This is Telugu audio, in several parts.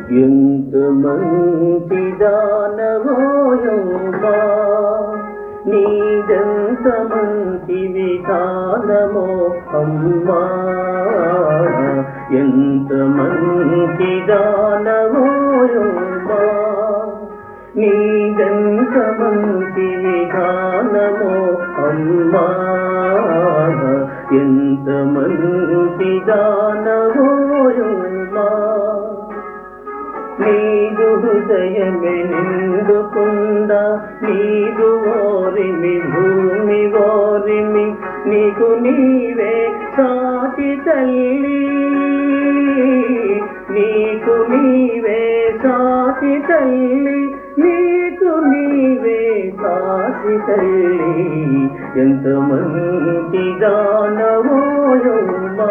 ఎంత మంచి దానమోయమ్మా నీదెంత మంచి విధానమో అమ్మా ఎంత మంచి దానమోయమ్మా నీదెంత మంచి విధానమో అమ్మా ఎంత మంచి దానమోయమ్మా నీదు హృదయమే నిండుకుండా నీదు ఓరిమి భూమి ఓరిమి నీకు నీవే సాటి తల్లి నీకు నీవే సాటి తల్లి నీకు నీవే సాటి తల్లి ఎంత మంచి దానవోయమ్మా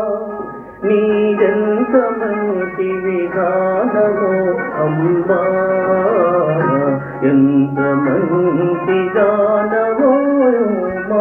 నీదెంత మంచి విధానమో అమ్మా ఎంత మంచి దానమో అమ్మా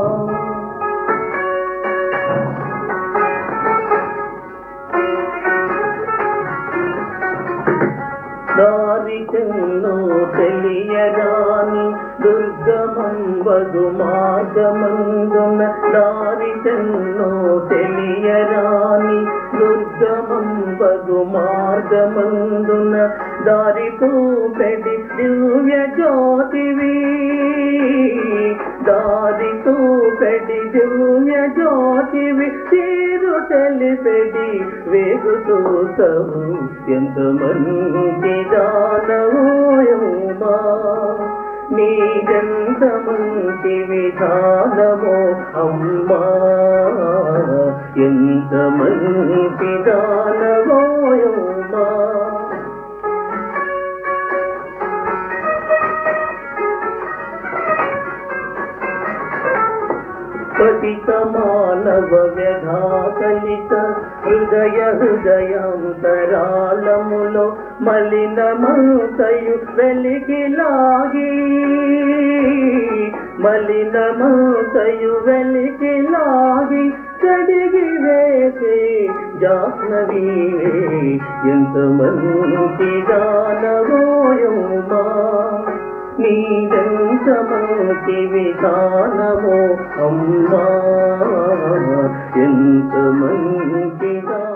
దారి చెన్నో తెలియరాని దుర్గమంబగు మార్గమందున దారి చెన్నో తెలియరాని దుర్గమంబగు మార్గమందున దారితో పెడి దివ్య జ్యోతివి దారితో పెడి దివ్య జ్యోతివి తీరు తెలిపెడి వేగుతూ సవు ఎంత మంచి దానవోయమ్మా నీదెంత మంచి విధానమో అమ్మా ఎంత మంచి దానవోయమ్మా పతిత మానవ వ్యధాకలిత హృదయ హృదయాంతరాళములో మలినమంతయు వెలిగిలాగి మలినమంతయు వెలిగిలాగి కడిగి వేసే జాహ్నవీవే ఎంత మంచి దానవోయమ్మా నీదెంత మంచి విధానమో అమ్మా ఎంత మంచిదా